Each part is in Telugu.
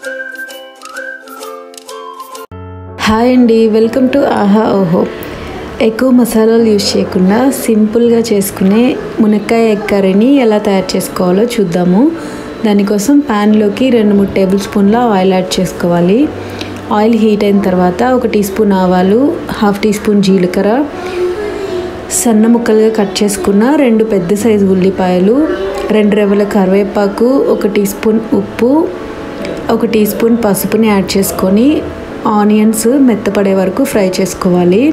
హాయ్ అండి వెల్కమ్ టు ఆహా ఓహో ఎక్కువ మసాలాలు యూజ్ చేయకుండా సింపుల్గా చేసుకునే మునక్కాయ ఎగ్ కర్రీని ఎలా తయారు చేసుకోవాలో చూద్దాము దానికోసం ప్యాన్లోకి రెండు మూడు టేబుల్ స్పూన్ల ఆయిల్ యాడ్ చేసుకోవాలి ఆయిల్ హీట్ అయిన తర్వాత ఒక టీ స్పూన్ ఆవాలు హాఫ్ టీ స్పూన్ జీలకర్ర సన్న ముక్కలుగా కట్ చేసుకున్న రెండు పెద్ద సైజు ఉల్లిపాయలు రెండు రెవల కరివేపాకు ఒక టీ స్పూన్ ఉప్పు ఒక టీ స్పూన్ పసుపుని యాడ్ చేసుకొని ఆనియన్స్ మెత్తపడే వరకు ఫ్రై చేసుకోవాలి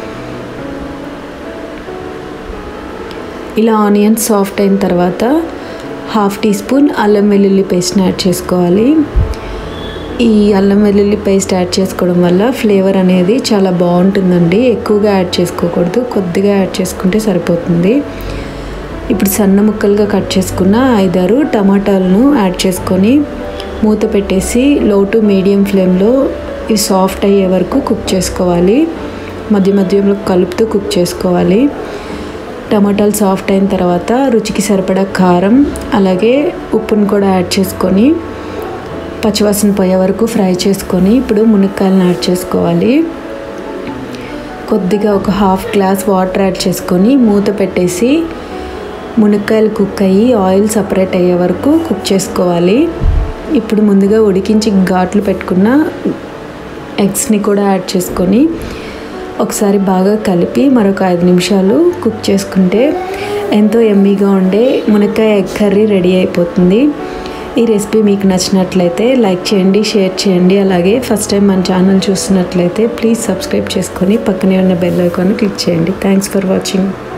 ఇలా ఆనియన్స్ సాఫ్ట్ అయిన తర్వాత హాఫ్ టీ స్పూన్ అల్లం వెల్లుల్లి పేస్ట్ని యాడ్ చేసుకోవాలి ఈ అల్లం వెల్లుల్లి పేస్ట్ యాడ్ చేసుకోవడం వల్ల ఫ్లేవర్ అనేది చాలా బాగుంటుందండి ఎక్కువగా యాడ్ చేసుకోకూడదు కొద్దిగా యాడ్ చేసుకుంటే సరిపోతుంది ఇప్పుడు సన్న ముక్కలుగా కట్ చేసుకున్న ఐదారు టమాటాలను యాడ్ చేసుకొని మూత పెట్టేసి లో టు మీడియం ఫ్లేమ్లో ఇవి సాఫ్ట్ అయ్యే వరకు కుక్ చేసుకోవాలి మధ్య మధ్యలో కలుపుతూ కుక్ చేసుకోవాలి టమాటాలు సాఫ్ట్ అయిన తర్వాత రుచికి సరిపడా కారం అలాగే ఉప్పును కూడా యాడ్ చేసుకొని పచ్చివాసన పోయే వరకు ఫ్రై చేసుకొని ఇప్పుడు మునక్కాయలను యాడ్ చేసుకోవాలి కొద్దిగా ఒక హాఫ్ గ్లాస్ వాటర్ యాడ్ చేసుకొని మూత పెట్టేసి మునక్కాయలు కుక్ అయ్యి ఆయిల్ సపరేట్ అయ్యే వరకు కుక్ చేసుకోవాలి ఇప్పుడు ముందుగా ఉడికించి ఘాట్లు పెట్టుకున్న ఎగ్స్ని కూడా యాడ్ చేసుకొని ఒకసారి బాగా కలిపి మరొక ఐదు నిమిషాలు కుక్ చేసుకుంటే ఎంతో ఎమ్మీగా ఉండే మునక్కాయ ఎగ్ కర్రీ రెడీ అయిపోతుంది ఈ రెసిపీ మీకు నచ్చినట్లయితే లైక్ చేయండి షేర్ చేయండి అలాగే ఫస్ట్ టైం మన ఛానల్ చూస్తున్నట్లయితే ప్లీజ్ సబ్స్క్రైబ్ చేసుకొని పక్కనే ఉన్న బెల్ ఐకాన్ క్లిక్ చేయండి థ్యాంక్స్ ఫర్ వాచింగ్